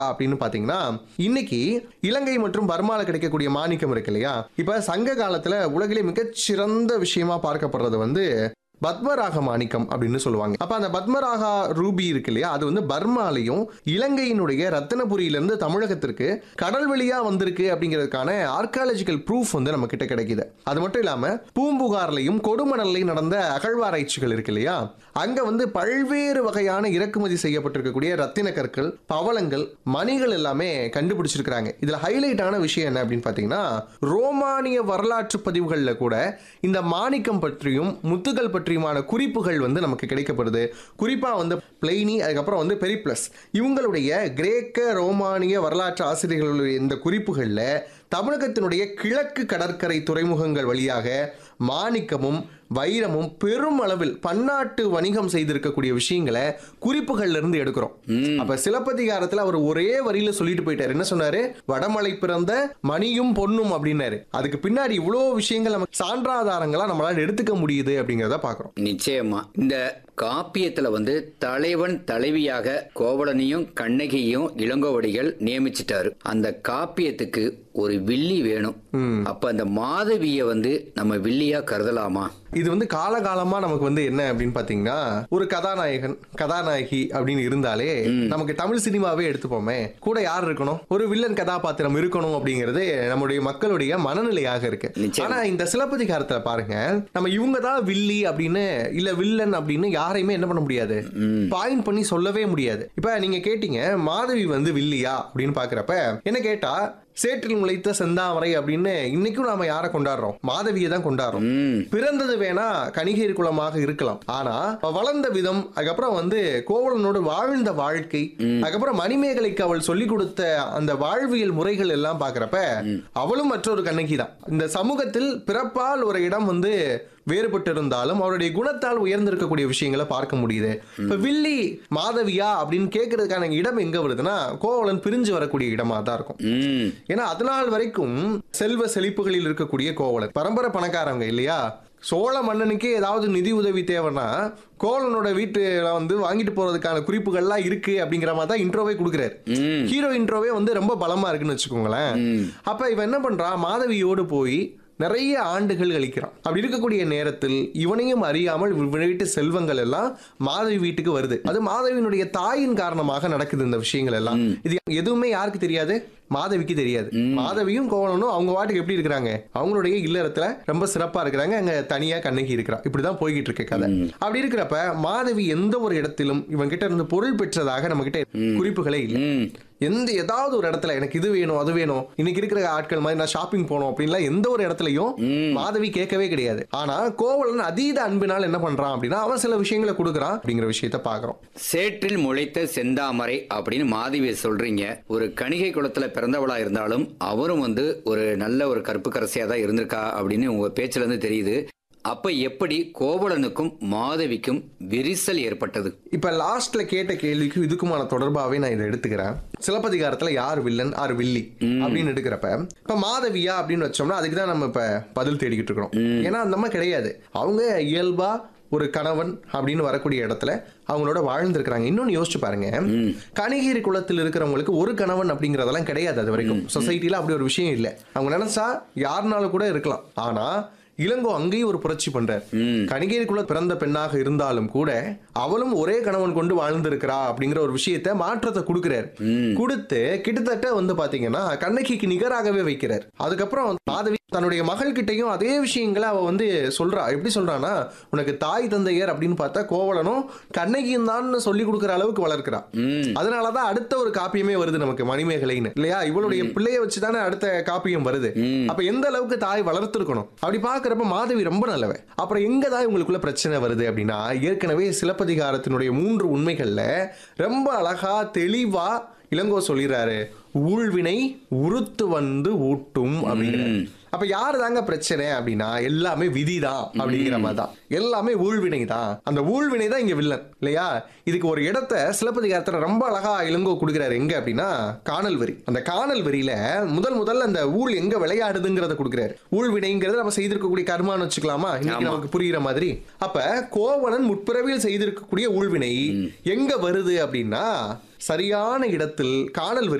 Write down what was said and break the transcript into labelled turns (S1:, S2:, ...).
S1: அப்படின்னு பாத்தீங்கன்னா இன்னைக்கு இலங்கை மற்றும் பர்மால கிடைக்கக்கூடிய மாணிக்கம் இருக்கு இல்லையா இப்ப சங்க காலத்துல உலகிலே மிகச்சிறந்த விஷயமா பார்க்கப்படுறது வந்து பத்மராக மாணிக்கம் அப்படின்னு சொல்லுவாங்க அப்ப அந்த பத்மராகா ரூபி இருக்கு இல்லையா அது வந்து பர்மாலையும் இலங்கையினுடைய ரத்தினபுரியிலிருந்து தமிழகத்திற்கு கடல் வழியா வந்திருக்கு அப்படிங்கிறதுக்கான ஆர்காலஜிக்கல் ப்ரூஃப் வந்து நம்ம கிட்ட கிடைக்குது அது மட்டும் இல்லாம பூம்புகார்லையும் கொடுமணல்லையும் நடந்த அகழ்வாராய்ச்சிகள் இருக்கு இல்லையா அங்க வந்து பல்வேறு வகையான இறக்குமதி செய்யப்பட்டிருக்கக்கூடிய ரத்தின கற்கள் பவளங்கள் மணிகள் எல்லாமே கண்டுபிடிச்சிருக்கிறாங்க இதுல ஹைலைட்டான விஷயம் என்ன அப்படின்னு பாத்தீங்கன்னா ரோமானிய வரலாற்று பதிவுகள்ல கூட இந்த மாணிக்கம் பற்றியும் முத்துகள் பற்றியுமான குறிப்புகள் வந்து நமக்கு கிடைக்கப்படுது குறிப்பா வந்து பிளைனி அதுக்கப்புறம் வந்து பெரிப்ளஸ் இவங்களுடைய கிரேக்க ரோமானிய வரலாற்று ஆசிரியர்களுடைய இந்த குறிப்புகள்ல தமிழகத்தினுடைய கிழக்கு கடற்கரை துறைமுகங்கள் வழியாக மாணிக்கமும் வைரமும் பெரும் அளவில் பன்னாட்டு வணிகம் செய்திருக்கக்கூடிய விஷயங்களை குறிப்புகள்ல இருந்து எடுக்கிறோம் அப்ப சிலப்பதிகாரத்துல அவர் ஒரே வரியில சொல்லிட்டு போயிட்டாரு என்ன சொன்னாரு வடமலை பிறந்த மணியும் பொன்னும் அப்படின்னாரு அதுக்கு பின்னாடி இவ்வளவு விஷயங்கள் நமக்கு சான்றாதாரங்களா நம்மளால எடுத்துக்க முடியுது அப்படிங்கறத பாக்குறோம்
S2: நிச்சயமா இந்த காப்பியத்துல வந்து தலைவன் தலைவியாக கோவலனையும் கண்ணகியையும் இளங்கோவடிகள் நியமிச்சிட்டாரு அந்த காப்பியத்துக்கு ஒரு வில்லி வேணும் அப்ப அந்த மாதவிய வந்து நம்ம வில்லியா கருதலாமா
S1: இது வந்து காலகாலமா நமக்கு வந்து என்ன அப்படின்னு பாத்தீங்கன்னா ஒரு கதாநாயகன் கதாநாயகி அப்படின்னு இருந்தாலே நமக்கு தமிழ் சினிமாவே எடுத்துப்போமே கூட யார் இருக்கணும் ஒரு வில்லன் கதாபாத்திரம் இருக்கணும் அப்படிங்கிறது நம்முடைய மக்களுடைய மனநிலையாக இருக்கு
S2: நிச்சயமா.
S1: ஆனா இந்த சிலப்பதிகாரத்துல பாருங்க நம்ம இவங்க தான் வில்லி அப்படின்னு இல்ல வில்லன் அப்படின்னு யாரையுமே என்ன பண்ண முடியாது பாயிண்ட் பண்ணி சொல்லவே முடியாது இப்ப நீங்க கேட்டீங்க மாதவி வந்து வில்லியா அப்படின்னு பாக்குறப்ப என்ன கேட்டா சேற்றில் முளைத்த செந்தாமரை அப்படின்னு இன்னைக்கும் நாம யாரை கொண்டாடுறோம் மாதவியை தான் கொண்டாடுறோம்
S2: ம்
S1: பிறந்தது வேணா கணிகை குலமாக இருக்கலாம் ஆனா வளர்ந்த விதம் அதுக்கப்புறம் வந்து கோவலனோடு வாழ்ந்த வாழ்க்கை அதுக்கப்புறம் மணிமேகலைக்கு அவள் சொல்லி கொடுத்த அந்த வாழ்வியல் முறைகள் எல்லாம் பாக்குறப்ப அவளும் மற்றொரு கண்ணகி தான் இந்த சமூகத்தில் பிறப்பால் ஒரு இடம் வந்து வேறுபட்டு இருந்தாலும் அவருடைய குணத்தால் உயர்ந்திருக்கக்கூடிய விஷயங்களை பார்க்க முடியுது இப்ப வில்லி மாதவியா அப்படின்னு கேட்கறதுக்கான இடம் எங்க வருதுன்னா கோவலன் பிரிஞ்சு வரக்கூடிய இடமா தான் இருக்கும்
S2: ம்
S1: ஏன்னா அதனால் வரைக்கும் செல்வ செழிப்புகளில் இருக்கக்கூடிய கோவலன் பரம்பரை பணக்காரங்க இல்லையா சோழ மன்னனுக்கே ஏதாவது நிதி உதவி தேவைன்னா கோவலனோட வீட்டுல வந்து வாங்கிட்டு போறதுக்கான குறிப்புகள்லாம் இருக்கு அப்படிங்கிற மாதிரி தான் இன்ட்ரோவே கொடுக்குறாரு
S2: ம்
S1: ஹீரோ இன்ட்ரோவே வந்து ரொம்ப பலமா இருக்குன்னு வச்சுக்கோங்களேன்
S2: ம்.
S1: அப்ப இவன் என்ன பண்றான் மாதவியோடு போய் நிறைய ஆண்டுகள் கழிக்கிறான் அப்படி இருக்கக்கூடிய நேரத்தில் இவனையும் அறியாமல் இவன் வீட்டு செல்வங்கள் எல்லாம் மாதவி வீட்டுக்கு வருது அது மாதவியினுடைய தாயின் காரணமாக நடக்குது இந்த விஷயங்கள் எல்லாம் இது எதுவுமே யாருக்கு தெரியாது மாதவிக்கு தெரியாது மாதவியும் கோவலனும் அவங்க வாட்டுக்கு எப்படி இருக்கிறாங்க அவங்களுடைய இல்லறத்துல ரொம்ப சிறப்பா இருக்கிறாங்க அங்க தனியா கண்ணகி இருக்கிறா இப்படிதான் போய்கிட்டு இருக்கு கதை அப்படி இருக்கிறப்ப மாதவி எந்த ஒரு இடத்திலும் இவன் கிட்ட இருந்து பொருள் பெற்றதாக நம்ம கிட்ட குறிப்புகளே இல்லை
S2: ம்
S1: எந்த ஏதாவது ஒரு இடத்துல எனக்கு இது வேணும் அது வேணும் இன்னைக்கு இருக்கிற ஆட்கள் மாதிரி நான் ஷாப்பிங் போனோம் அப்படின்லாம் எந்த ஒரு இடத்துலயும் மாதவி கேட்கவே கிடையாது ஆனா கோவலன் அதீத அன்பினால் என்ன பண்றான் அப்படின்னா அவன் சில விஷயங்களை கொடுக்குறான் அப்படிங்கிற விஷயத்த பாக்குறோம்
S2: சேற்றில் முளைத்த செந்தாமரை அப்படின்னு மாதவி சொல்றீங்க ஒரு கணிகை குலத்துல பிறந்தவளா இருந்தாலும் அவரும் வந்து ஒரு நல்ல ஒரு கருப்பு கரசியா தான் இருந்திருக்கா அப்படின்னு உங்க பேச்சுல இருந்து தெரியுது அப்ப எப்படி கோவலனுக்கும் மாதவிக்கும் விரிசல் ஏற்பட்டது
S1: இப்ப லாஸ்ட்ல கேட்ட கேள்விக்கு இதுக்குமான தொடர்பாவே நான் இதை எடுத்துக்கிறேன் சிலப்பதிகாரத்துல யார் வில்லன் யார் வில்லி அப்படின்னு எடுக்கிறப்ப இப்ப மாதவியா அப்படின்னு வச்சோம்னா அதுக்கு தான் நம்ம இப்ப பதில் தேடிக்கிட்டு இருக்கிறோம் ஏன்னா அந்த மாதிரி கிடையாது அவங்க இயல்பா ஒரு கணவன் அப்படின்னு வரக்கூடிய இடத்துல அவங்களோட வாழ்ந்திருக்கிறாங்க இன்னொன்னு யோசிச்சு பாருங்க கணிகிரி குலத்தில் இருக்கிறவங்களுக்கு ஒரு கணவன் அப்படிங்கறதெல்லாம் கிடையாது அது வரைக்கும் சொசைட்டில அப்படி ஒரு விஷயம் இல்லை அவங்க நினைச்சா யாருனாலும் கூட இருக்கலாம் ஆனா இளங்கோ அங்கேயும் ஒரு புரட்சி பண்றார் கணிகைக்குள்ள பிறந்த பெண்ணாக இருந்தாலும் கூட அவளும் ஒரே கணவன் கொண்டு வாழ்ந்திருக்கிறா அப்படிங்கிற ஒரு விஷயத்த மாற்றத்தை கொடுக்கிறார் கொடுத்து கிட்டத்தட்ட வந்து பாத்தீங்கன்னா கண்ணகிக்கு நிகராகவே வைக்கிறார் அதுக்கப்புறம் மாதவி தன்னுடைய மகள் கிட்டயும் அதே விஷயங்களை அவ வந்து சொல்றா எப்படி சொல்றான்னா உனக்கு தாய் தந்தையர் அப்படின்னு பார்த்தா கோவலனும் கண்ணகியும் தான் சொல்லி கொடுக்குற அளவுக்கு வளர்க்கிறா
S2: ம்
S1: அதனாலதான் அடுத்த ஒரு காப்பியமே வருது நமக்கு மணிமேகலைன்னு இல்லையா இவளுடைய பிள்ளைய வச்சுதானே அடுத்த காப்பியம் வருது
S2: ம்.
S1: அப்ப எந்த அளவுக்கு தாய் வளர்த்திருக்கணும் அப்படி பாக்குறப்ப மாதவி ரொம்ப நல்லவ அப்புறம் எங்க தான் இவங்களுக்குள்ள பிரச்சனை வருது அப்படின்னா ஏற்கனவே சிலப்பதிகாரத்தினுடைய மூன்று உண்மைகள்ல ரொம்ப அழகா தெளிவா இளங்கோ சொல்லிடுறாரு ஊழ்வினை உருத்து வந்து ஊட்டும் அப்படிங்கிற அப்ப யாரு தாங்க பிரச்சனை அப்படின்னா எல்லாமே விதிதான் அப்படிங்கிற மாதிரி தான் எல்லாமே ஊழ்வினை தான் அந்த ஊழ்வினை தான் இங்க வில்லன் இல்லையா இதுக்கு ஒரு இடத்த சிலப்பதிகாரத்துல ரொம்ப அழகா இளங்கோ கொடுக்குறாரு எங்க அப்படின்னா காணல் வரி அந்த காணல் வரியில முதல் முதல்ல அந்த ஊழ் எங்க விளையாடுதுங்கிறத கொடுக்குறாரு ஊழ்வினைங்கிறது நம்ம செய்திருக்கக்கூடிய கர்மான்னு வச்சுக்கலாமா இன்னைக்கு
S2: ஆமா.
S1: நமக்கு புரியுற மாதிரி அப்ப கோவலன் முற்பிறவியில் செய்திருக்கக்கூடிய ஊழ்வினை எங்க வருது அப்படின்னா சரியான இடத்தில் காணல் வரி